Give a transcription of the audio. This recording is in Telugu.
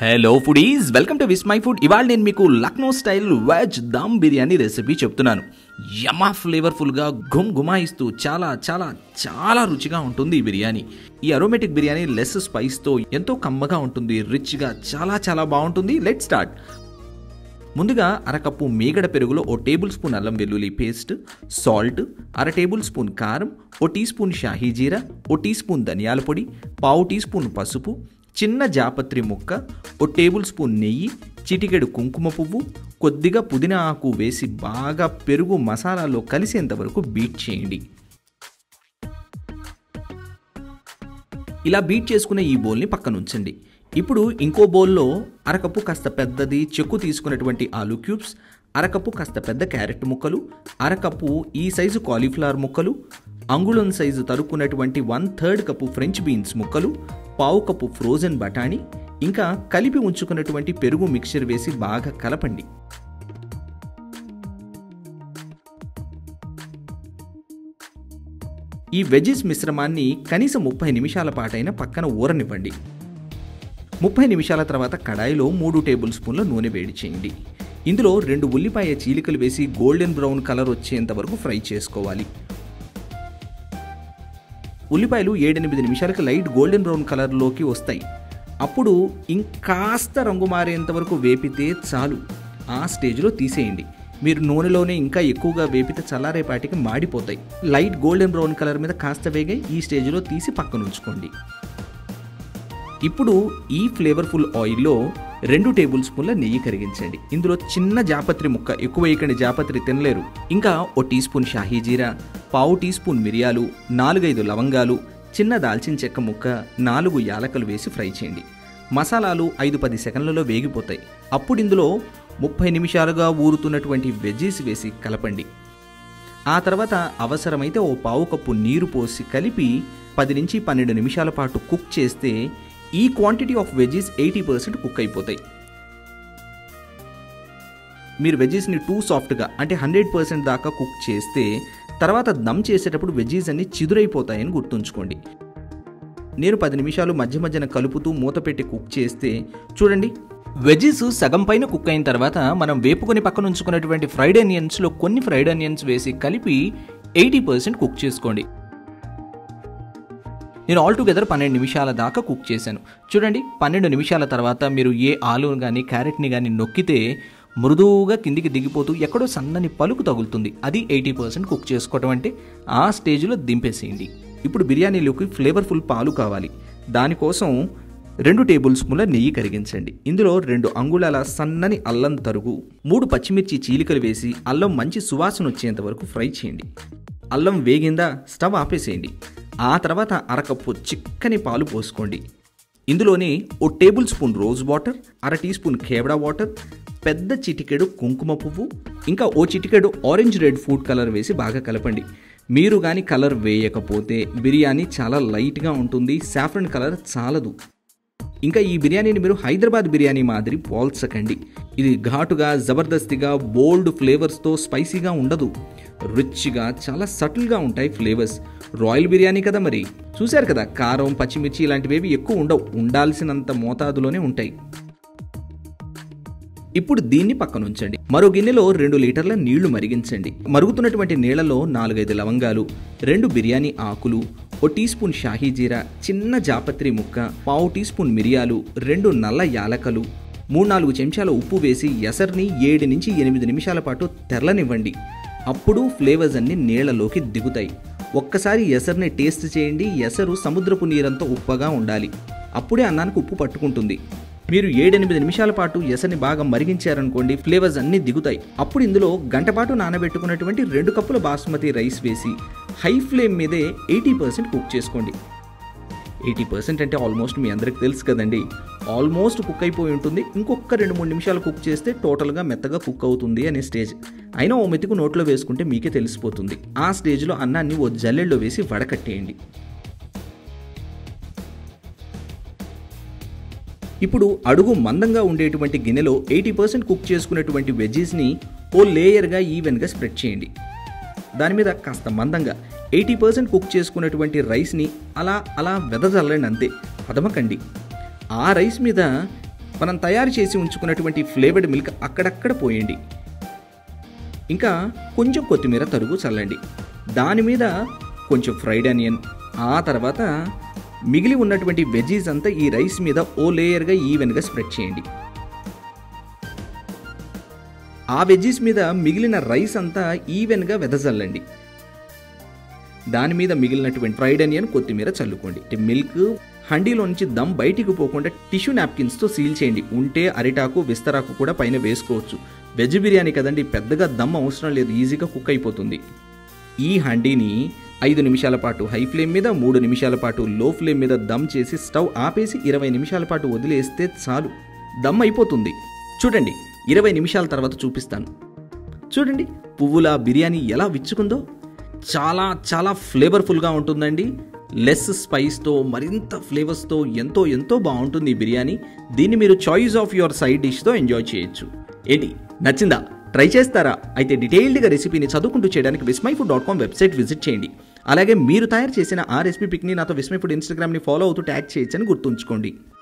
hello foodies welcome to Vismai food ఇవాళ నేను మీకు Lucknow style veg dum biryani recipe చెప్తున్నాను యమా ఫ్లేవర్ఫుల్గా గుమ్ గుమాయిస్తూ చాలా చాలా చాలా రుచిగా ఉంటుంది ఈ బిర్యానీ ఈ అరోమేటిక్ బిర్యానీ లెస్ స్పైస్తో ఎంతో కమ్మగా ఉంటుంది రిచ్గా చాలా చాలా బాగుంటుంది లెట్ స్టార్ట్ ముందుగా అరకప్పు మీగడ పెరుగులో ఓ టేబుల్ స్పూన్ అల్లం వెల్లుల్లి పేస్ట్ సాల్ట్ అర టేబుల్ స్పూన్ కారం ఓ టీ స్పూన్ షాహీ జీరా ఓ టీ స్పూన్ ధనియాల పొడి పావు టీ స్పూన్ పసుపు చిన్న జాపత్రి ముక్క ఓ టేబుల్ స్పూన్ నెయ్యి చిటికెడు కుంకుమ పువ్వు కొద్దిగా పుదీనా ఆకు వేసి బాగా పెరుగు మసాలాలో కలిసేంత వరకు బీట్ చేయండి ఇలా బీట్ చేసుకున్న ఈ బౌల్ని పక్కన ఉంచండి ఇప్పుడు ఇంకో బౌల్లో అరకప్పు కాస్త పెద్దది చెక్కు తీసుకున్నటువంటి ఆలు క్యూబ్స్ అరకప్పు కాస్త పెద్ద క్యారెట్ ముక్కలు అరకప్పు ఈ సైజు కాలీఫ్లవర్ ముక్కలు అంగుళం సైజు తరుక్కున్నటువంటి one third cup French beans ముక్కలు పావు కప్పు ఫ్రోజన్ బఠానీ ఇంకా కలిపి ఉంచుకున్నటువంటి పెరుగు మిక్చర్ వేసి బాగా కలపండి ఈ వెజిస్ మిశ్రమాన్ని కనీసం ముప్పై నిమిషాల పాటైన పక్కన ఊరనివ్వండి ముప్పై నిమిషాల తర్వాత కడాయిలో మూడు టేబుల్ స్పూన్ల నూనె వేడి చేయండి ఇందులో రెండు ఉల్లిపాయ చీలికలు వేసి గోల్డెన్ బ్రౌన్ కలర్ వచ్చేంత వరకు ఫ్రై చేసుకోవాలి ఉల్లిపాయలు ఏడెనిమిది నిమిషాలకు లైట్ గోల్డెన్ బ్రౌన్ కలర్లోకి వస్తాయి అప్పుడు ఇంకాస్త రంగు మారేంత వరకు వేపితే చాలు ఆ స్టేజ్లో తీసేయండి మీరు నూనెలోనే ఇంకా ఎక్కువగా వేపితే చల్లారేపాటికి మాడిపోతాయి లైట్ గోల్డెన్ బ్రౌన్ కలర్ మీద కాస్త వేగాయి ఈ స్టేజ్లో తీసి పక్కన ఉంచుకోండి ఇప్పుడు ఈ ఫ్లేవర్ఫుల్ ఆయిల్లో రెండు టేబుల్ స్పూన్ల నెయ్యి కరిగించండి ఇందులో చిన్న జాపత్రి ముక్క ఎక్కువ వేయకండి జాపత్రి తినలేరు ఇంకా ఓ టీ స్పూన్ షాహీ జీరా పావు టీ స్పూన్ మిరియాలు నాలుగైదు లవంగాలు చిన్న దాల్చిన చెక్క ముక్క నాలుగు యాలకలు వేసి ఫ్రై చేయండి మసాలాలు ఐదు పది సెకండ్లలో వేగిపోతాయి అప్పుడు ఇందులో ముప్పై నిమిషాలుగా ఊరుతున్నటువంటి వెజ్జీస్ వేసి కలపండి ఆ తర్వాత అవసరమైతే ఓ పావు కప్పు నీరు పోసి కలిపి పది నుంచి పన్నెండు నిమిషాల పాటు కుక్ చేస్తే ఈ quantity of veggies eighty percent cook అయిపోతాయి మీరు వెజీస్ని టూ సాఫ్ట్గా అంటే హండ్రెడ్ పర్సెంట్ దాకా కుక్ చేస్తే తర్వాత దమ్ చేసేటప్పుడు వెజీస్ అన్ని చిదురైపోతాయని గుర్తుంచుకోండి నేను పది నిమిషాలు మధ్య మధ్యన కలుపుతూ మూత పెట్టి కుక్ చేస్తే చూడండి వెజీస్ సగం పైన కుక్ అయిన తర్వాత మనం వేపుకొని పక్కన ఉంచుకున్నటువంటి ఫ్రైడ్ ఆనియన్స్లో కొన్ని ఫ్రైడ్ ఆనియన్స్ వేసి కలిపి ఎయిటీ పర్సెంట్ కుక్ చేసుకోండి నేను ఆల్ టుగెదర్ పన్నెండు నిమిషాల దాకా కుక్ చేశాను చూడండి పన్నెండు నిమిషాల తర్వాత మీరు ఏ ఆలుని కానీ క్యారెట్ని కానీ నొక్కితే మృదువుగా కిందికి దిగిపోతూ ఎక్కడో సన్నని పలుకు తగులుతుంది అది ఎయిటీ పర్సెంట్ కుక్ చేసుకోవటం అంటే ఆ స్టేజ్లో దింపేసేయండి ఇప్పుడు బిర్యానీలోకి ఫ్లేవర్ఫుల్ పాలు కావాలి దానికోసం రెండు టేబుల్ స్పూన్ల నెయ్యి కరిగించండి ఇందులో రెండు అంగుళాల సన్నని అల్లం తరుగు మూడు పచ్చిమిర్చి చీలికలు వేసి అల్లం మంచి సువాసన వచ్చేంత వరకు ఫ్రై చేయండి అల్లం వేగిందా స్టవ్ ఆపేసేయండి ఆ తర్వాత అరకప్పు చిక్కని పాలు పోసుకోండి ఇందులోనే ఓ టేబుల్ స్పూన్ రోజ్ వాటర్ అర టీ స్పూన్ కేవడా వాటర్ పెద్ద చిటికెడు కుంకుమ పువ్వు ఇంకా ఓ చిటికెడు ఆరెంజ్ రెడ్ ఫుడ్ కలర్ వేసి బాగా కలపండి మీరు కానీ కలర్ వేయకపోతే బిర్యానీ చాలా లైట్గా ఉంటుంది సాఫ్రన్ కలర్ చాలదు ఇంకా ఈ బిర్యానీని మీరు హైదరాబాద్ బిర్యానీ మాదిరి పోల్చకండి ఇది ఘాటుగా జబర్దస్తిగా బోల్డ్ ఫ్లేవర్స్తో స్పైసీగా ఉండదు రిచ్గా చాలా సటిల్గా ఉంటాయి ఫ్లేవర్స్ రాయల్ బిర్యానీ కదా మరి చూశారు కదా కారం పచ్చిమిర్చి ఇలాంటివేవి ఎక్కువ ఉండవు ఉండాల్సినంత మోతాదులోనే ఉంటాయి ఇప్పుడు దీన్ని పక్కన ఉంచండి మరో గిన్నెలో రెండు లీటర్ల నీళ్లు మరిగించండి మరుగుతున్నటువంటి నీళ్లలో నాలుగైదు లవంగాలు రెండు బిర్యానీ ఆకులు ఓ టీ స్పూన్ షాహీ జీరా చిన్న జాపత్రి ముక్క పావు టీ స్పూన్ మిరియాలు రెండు నల్ల యాలకలు మూడు నాలుగు చెంచాల ఉప్పు వేసి ఎసర్ని ఏడు నుంచి ఎనిమిది నిమిషాల పాటు తెరలనివ్వండి అప్పుడు ఫ్లేవర్స్ అన్ని నీళ్లలోకి దిగుతాయి ఒక్కసారి ఎసర్ని టేస్ట్ చేయండి ఎసరు సముద్రపు నీరంతో ఉప్పగా ఉండాలి అప్పుడే అన్నానికి ఉప్పు పట్టుకుంటుంది మీరు ఏడెనిమిది నిమిషాల పాటు ఎసరిని బాగా మరిగించారనుకోండి ఫ్లేవర్స్ అన్నీ దిగుతాయి అప్పుడు ఇందులో గంట పాటు నానబెట్టుకున్నటువంటి రెండు కప్పుల బాస్మతి రైస్ వేసి హై ఫ్లేమ్ మీదే ఎయిటీ పర్సెంట్ కుక్ చేసుకోండి ఎయిటీ పర్సెంట్ అంటే ఆల్మోస్ట్ మీ అందరికి తెలుసు కదండి ఆల్మోస్ట్ కుక్ అయిపోయి ఉంటుంది ఇంకొక రెండు మూడు నిమిషాలు కుక్ చేస్తే టోటల్గా మెత్తగా కుక్ అవుతుంది అనే స్టేజ్ అయినా ఓ మెతుకు నోట్లో వేసుకుంటే మీకే తెలిసిపోతుంది ఆ స్టేజ్లో అన్నాన్ని ఓ జల్లెల్లో వేసి వడకట్టేయండి ఇప్పుడు అడుగు మందంగా ఉండేటువంటి గిన్నెలో ఎయిటీ పర్సెంట్ కుక్ చేసుకున్నటువంటి వెజ్జీస్ని ఓ లేయర్గా ఈవెన్గా స్ప్రెడ్ చేయండి దాని మీద కాస్త మందంగా ఎయిటీ పర్సెంట్ కుక్ చేసుకున్నటువంటి రైస్ని అలా అలా వెదజల్లండి అంతే పదమకండి ఆ రైస్ మీద మనం తయారు చేసి ఉంచుకున్నటువంటి ఫ్లేవర్డ్ మిల్క్ అక్కడక్కడ పోయండి ఇంకా కొంచెం కొత్తిమీర తరుగు చల్లండి దాని మీద కొంచెం ఫ్రైడ్ ఆనియన్ ఆ తర్వాత మిగిలి ఉన్నటువంటి వెజీస్ అంతా ఈ రైస్ మీద ఓ లేయర్గా ఈవెన్గా స్ప్రెడ్ చేయండి ఆ వెజ్జీస్ మీద మిగిలిన రైస్ అంతా ఈవెన్గా వెదజల్లండి దాని మీద మిగిలినటువంటి ఫ్రైడ్ ఆనియన్ కొత్తిమీర చల్లుకోండి మిల్క్ హండీలో నుంచి దమ్ బయటికి పోకుండా టిష్యూ నాప్కిన్స్తో సీల్ చేయండి ఉంటే అరిటాకు విస్తరాకు కూడా పైన వేసుకోవచ్చు వెజ్ బిర్యానీ కదండి పెద్దగా దమ్ అవసరం లేదు ఈజీగా కుక్ అయిపోతుంది ఈ హండీని ఐదు నిమిషాల పాటు హై ఫ్లేమ్ మీద మూడు నిమిషాల పాటు లో ఫ్లేమ్ మీద దమ్ చేసి స్టవ్ ఆపేసి ఇరవై నిమిషాల పాటు వదిలేస్తే చాలు దమ్ అయిపోతుంది చూడండి ఇరవై నిమిషాల తర్వాత చూపిస్తాను చూడండి పువ్వుల బిర్యానీ ఎలా విచ్చుకుందో చాలా చాలా ఫ్లేవర్ఫుల్గా ఉంటుందండి లెస్ స్పైస్తో మరింత ఫ్లేవర్స్తో ఎంతో ఎంతో బాగుంటుంది ఈ బిర్యానీ దీన్ని మీరు చాయిస్ ఆఫ్ యువర్ సైడ్ డిష్తో ఎంజాయ్ చేయొచ్చు ఏంటి నచ్చిందా ట్రై చేస్తారా అయితే డీటెయిల్డ్గా రెసిపీని చదువుకుంటూ చేయడానికి Vismai food dot com website visit చేయండి అలాగే మీరు తయారు చేసిన ఆ రెసిపీ పిక్ని నాతో విస్మై ఫుడ్ ఇన్స్టాగ్రామ్ని ఫాలో అవుతూ ట్యాగ్ చేయొచ్చని గుర్తుంచుకోండి